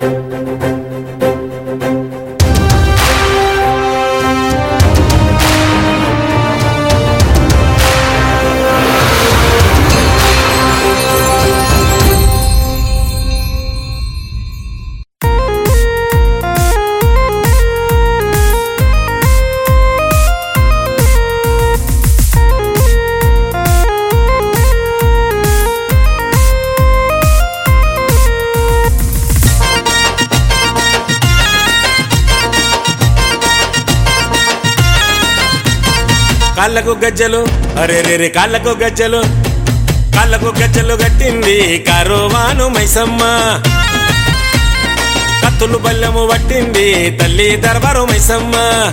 కాళ్ళకు గజ్జలు అరే రే రే కాళ్ళకు గజ్జలు కాళ్ళకు గజ్జలు కట్టింది కరోవాను మైసమ్మ కత్తులు బల్లెము పట్టింది తల్లి దర్బారు మైసమ్మ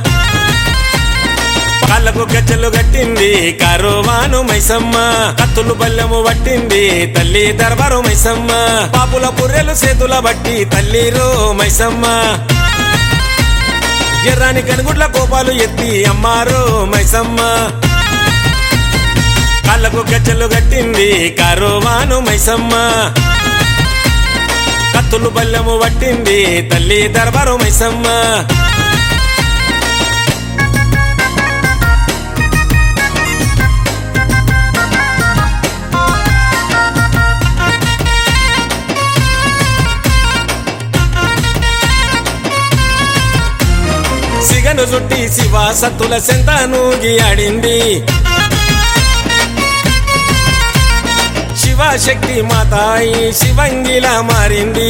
కాళ్ళకు గజ్జలు కట్టింది కరోవాను మైసమ్మ కత్తులు బల్లెము పట్టింది తల్లి దర్బారు మైసమ్మ పాపుల పుర్రెలు చేతుల బట్టి తల్లిరో మైసమ్మ ఎర్రాని కనుగుడ్ల కోపాలు ఎత్తి అమ్మారో మైసమ్మ కాళ్ళకు గజ్జలు కట్టింది కరోవాను మైసమ్మ కత్తులు బల్లెము పట్టింది తల్లి దర్బారు మైసమ్మ సిగను చుట్టి శివ సత్తుల సెంతానూగి ఆడింది శివశక్తి మాతాయి శివంగిలా మారింది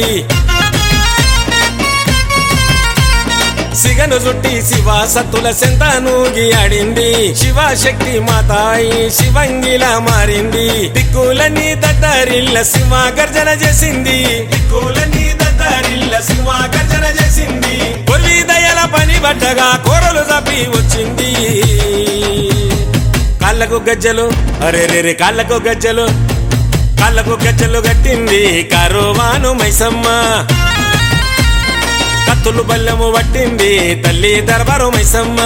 సిగను చుట్టి శివ సత్తుల సెంతానూగి ఆడింది శివశక్తి మాతాయి శివంగిలా మారింది దిక్కులన్నీ దద్దరిల్ల శివ గర్జన చేసింది దిక్కులన్నీ దద్దరిల్ల శివ గర్జన చేసింది కొర్వి దయల పని బట్టగా కూరలు తప్పి వచ్చింది కాళ్ళకు గజ్జలు అరే రే రే కాళ్ళకు గజ్జలు కాళ్ళకు గజ్జలు కట్టింది కరోవాను మైసమ్మ కత్తులు బల్లెము పట్టింది తల్లి దర్బారు మైసమ్మ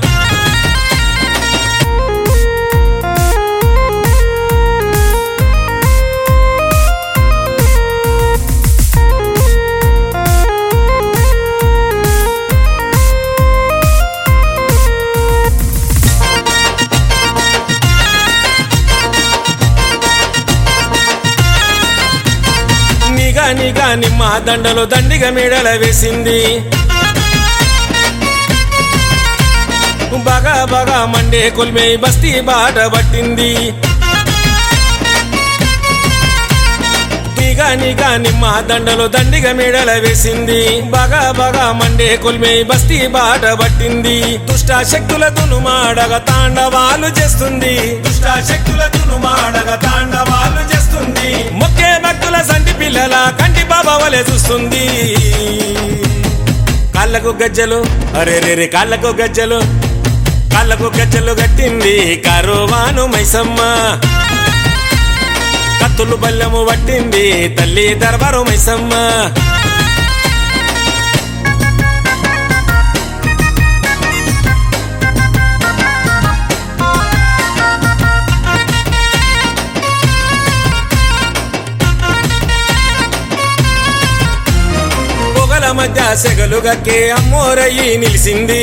నిగా నిగా నిమ్మ దండలు దండిగా మేడల వేసింది బగా బగా మండే కొల్మే బస్తీ బాట పట్టింది నిగా నిగా నిమ్మ దండలు దండిగా మేడల వేసింది బగా బగా మండే కొల్మే బస్తీ బాట పట్టింది దుష్ట శక్తుల దునుమాడగ తాండవాలు చేస్తుంది దుష్ట శక్తుల దునుమాడగ తాండవాలు చేస్తుంది మొక్కే భక్తుల సంటి పిల్లల కంటి బాబవలే చూస్తుంది కాళ్ళకు గజ్జలు అరే రే రే కాళ్ళకు గజ్జలు కాళ్ళకు గజ్జలు కట్టింది కరోవాను మైసమ్మ కత్తులు బల్లెము పట్టింది తల్లి దర్బారు మైసమ్మ పొగల మధ్య సెగలు గక్కే అమ్మోరయ్యి నిలిసింది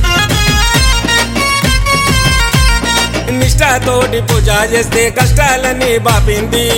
నిష్ఠతోటి పూజ చేస్తే కష్టాలన్నీ బాపింది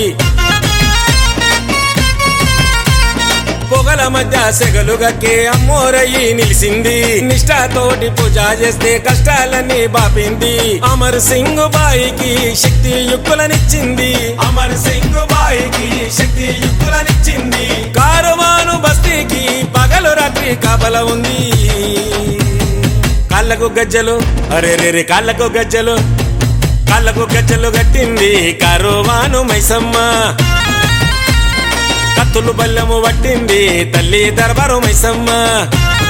పొగల మధ్య సెగలు గక్కే అమ్మోరయ్యి నిలిసింది నిష్ఠతోటి పూజ చేస్తే కష్టాలన్నీ బాపింది అమర్ సింగ్ బాయికి శక్తి యుక్తులనిచ్చింది అమర్ సింగ్ బాయికి శక్తి యుక్తులనిచ్చింది కారువాను బస్తీకి పగలు రాత్రి కబల ఉంది కాళ్ళకు గజ్జలు అరే రే రే కాళ్ళకు గజ్జలు కాళ్ళకు గజ్జలు కట్టింది కరోవాను మైసమ్మ కత్తులు బల్లెము పట్టింది తల్లి దర్బారు మైసమ్మ